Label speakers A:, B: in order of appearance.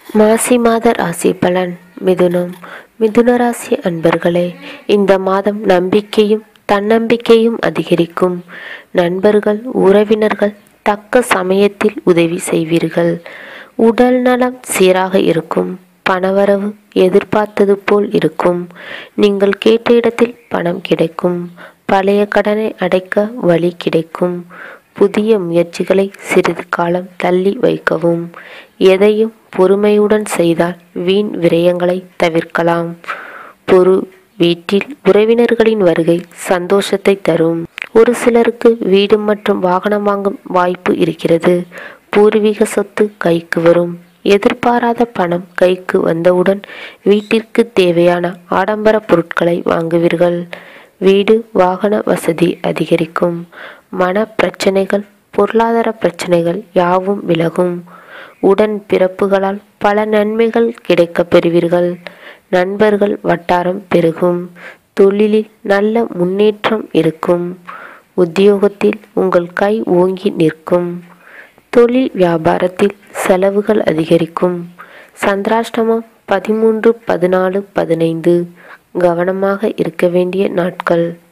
A: மாசி மாத ராசி பலன் மிதுனம் மிதுன ராசி அன்பர்களே இந்த மாதம் நம்பிக்கையும் தன்னம்பிக்கையும் அதிகரிக்கும் நண்பர்கள் உறவினர்கள் தக்க சமயத்தில் உதவி செய்வீர்கள் உடல் நலம் சீராக இருக்கும் பணவரவு எதிர்பார்த்தது போல் இருக்கும் நீங்கள் கேட்ட இடத்தில் பணம் கிடைக்கும் பழைய கடனை அடைக்க வழி கிடைக்கும் புதிய முயற்சிகளை சிறிது காலம் தள்ளி வைக்கவும் எதையும் பொறுமையுடன் செய்தால் வீண் விரயங்களை தவிர்க்கலாம் பொறு வீட்டில் உறவினர்களின் வருகை சந்தோஷத்தை தரும் ஒரு சிலருக்கு வீடு மற்றும் வாகனம் வாங்கும் வாய்ப்பு இருக்கிறது பூர்வீக சொத்து கைக்கு வரும் எதிர்பாராத பணம் கைக்கு வந்தவுடன் வீட்டிற்கு தேவையான ஆடம்பர பொருட்களை வாங்குவீர்கள் வீடு வாகன வசதி அதிகரிக்கும் மன பிரச்சனைகள் பொருளாதார பிரச்சனைகள் யாவும் விலகும் உடன் பிறப்புகளால் பல நன்மைகள் கிடைக்கப் பெறுவீர்கள் நண்பர்கள் வட்டாரம் பெருகும் தொழிலில் நல்ல முன்னேற்றம் இருக்கும் உத்தியோகத்தில் உங்கள் கை ஓங்கி நிற்கும் தொழில் வியாபாரத்தில் செலவுகள் அதிகரிக்கும் சந்திராஷ்டமம் பதிமூன்று பதினாலு பதினைந்து கவனமாக இருக்க வேண்டிய நாட்கள்